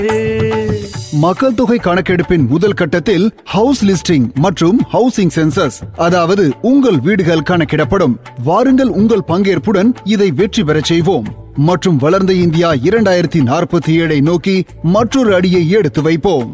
மக்கள் தொகை கணக்கெடுப்பின் முதல் கட்டத்தில் ஹவுஸ் லிஸ்டிங் மற்றும் ஹவுசிங் சென்சஸ் அதாவது உங்கள் வீடுகள் கணக்கிடப்படும் வாருங்கள் உங்கள் பங்கேற்புடன் இதை வெற்றி பெறச் செய்வோம் மற்றும் வளர்ந்த இந்தியா இரண்டாயிரத்தி நாற்பத்தி ஏழை நோக்கி மற்றொரு அடியை எடுத்து வைப்போம்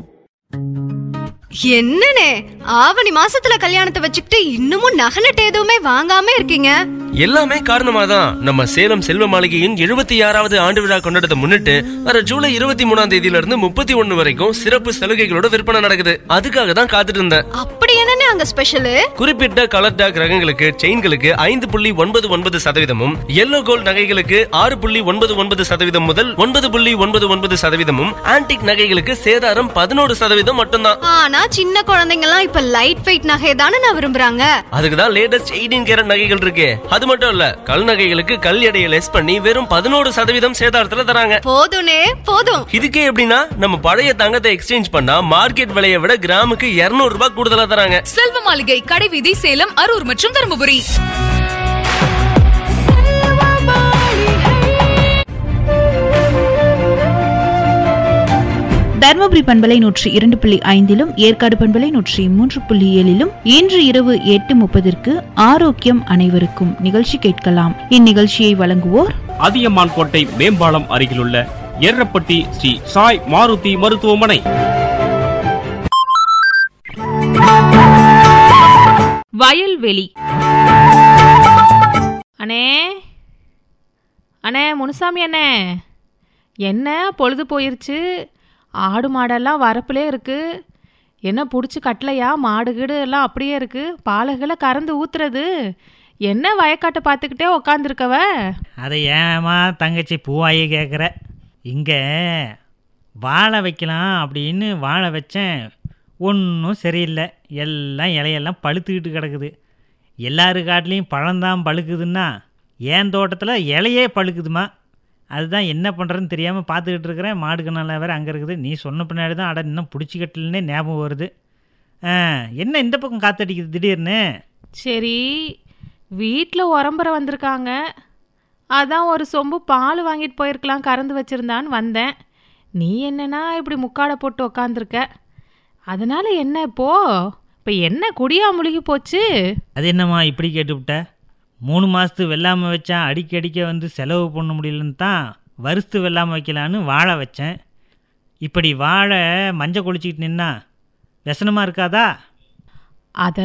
என்னனே ஆவணி மாசத்துல கல்யாணத்தை வச்சுக்கிட்டு இன்னமும் நகை நட்டு எதுவுமே வாங்காம இருக்கீங்க எல்லாமே காரணமா தான் நம்ம சேலம் செல்வ மாளிகையின் எழுபத்தி ஆறாவது ஆண்டு விழா கொண்டாடத்தை முன்னிட்டு வர ஜூலை இருபத்தி மூணாம் தேதியில இருந்து முப்பத்தி ஒண்ணு வரைக்கும் சிறப்பு சலுகைகளோட விற்பனை நடக்குது அதுக்காக தான் காத்துட்டு இருந்தேன் அப்படி என்னனே அங்க ஸ்பெஷல் குறிப்பிட்ட கலர் டாக் ரகங்களுக்கு செயின்களுக்கு ஐந்து புள்ளி ஒன்பது ஒன்பது சதவீதமும் எல்லோ கோல்ட் நகைகளுக்கு ஆறு புள்ளி ஒன்பது ஒன்பது சதவீதம் முதல் ஒன்பது புள்ளி ஒன்பது ஒன்பது சதவீதமும் ஆன்டிக் நகைகளுக்கு சேதாரம் பதினோரு சதவீதம் மட்டும்தான் ஆனா சின்ன குழந்தைங்க எல்லாம் இப்ப லைட் வெயிட் நகை தானே நான் விரும்புறாங்க அதுக்கு தான் லேட்டஸ்ட் எயிட்டீன் கேரட் நகைகள் இருக்கு அது மட்டும் இல்ல கல் நகைகளுக்கு கல் எடையை லெஸ் பண்ணி வெறும் பதினோரு சதவீதம் சேதாரத்துல தராங்க போதும்னே போதும் இதுக்கே எப்படின்னா நம்ம பழைய தங்கத்தை எக்ஸ்சேஞ்ச் பண்ணா மார்க்கெட் விலையை விட கிராமுக்கு 200 ரூபாய் கூடுதலா தராங்க செல்வ மாளிகை கடைவீதி சேலம் அரூர் மற்றும் தருமபுரி தர்மபுரி பண்பலை நூற்றி இரண்டு புள்ளி ஐந்திலும் ஏற்காடு பண்பலை நூற்றி மூன்று புள்ளி ஏழிலும் இன்று இரவு எட்டு முப்பதிற்கு ஆரோக்கியம் அனைவருக்கும் நிகழ்ச்சி கேட்கலாம் இந்நிகழ்ச்சியை வழங்குவோர் அதியமான் கோட்டை மேம்பாலம் அருகிலுள்ள எர்ரப்பட்டி ஸ்ரீ சாய் மாருதி மருத்துவமனை வயல்வெளி அண்ணே அண்ணே முனுசாமி அண்ணே என்ன பொழுது போயிருச்சு ஆடு மாடெல்லாம் வரப்புலே இருக்கு என்ன பிடிச்சி கட்டலையா மாடு கீடு எல்லாம் அப்படியே இருக்கு பாலகளை கறந்து ஊத்துறது என்ன வயக்காட்டை பார்த்துக்கிட்டே உக்காந்துருக்கவ அதை ஏமா தங்கச்சி பூவாயி கேட்குற இங்கே வாழை வைக்கலாம் அப்படின்னு வாழை வச்சேன் ஒன்றும் சரியில்லை எல்லாம் இலையெல்லாம் பழுத்துக்கிட்டு கிடக்குது எல்லாரு காட்டிலையும் பழம்தான் பழுக்குதுன்னா என் தோட்டத்தில் இலையே பழுக்குதுமா அதுதான் என்ன பண்ணுறதுன்னு தெரியாமல் பார்த்துக்கிட்டு இருக்கிறேன் மாடுக்கு நல்லா வேறு அங்கே இருக்குது நீ சொன்ன பின்னாடி தான் அட இன்னும் பிடிச்சிக்கட்டலன்னே ஞாபகம் வருது ஆ, என்ன இந்த பக்கம் காத்தடிக்குது திடீர்னு சரி வீட்டில் உரம்பரை வந்திருக்காங்க அதான் ஒரு சொம்பு பால் வாங்கிட்டு போயிருக்கலாம் கறந்து வச்சிருந்தான்னு வந்தேன் நீ என்னன்னா இப்படி முக்காடை போட்டு உக்காந்துருக்க அதனால என்ன இப்போ இப்போ என்ன குடியா முழுகி போச்சு அது என்னம்மா இப்படி கேட்டுவிட்ட மூணு மாதத்து வெள்ளாமை வச்சா அடிக்க அடிக்க வந்து செலவு பண்ண முடியலன்னு தான் வறுத்து வெள்ளாமை வைக்கலான்னு வாழை வச்சேன் இப்படி வாழை மஞ்சள் குளிச்சிக்கிட்டு நின்னா व्यசனமாக இருக்காதா அதை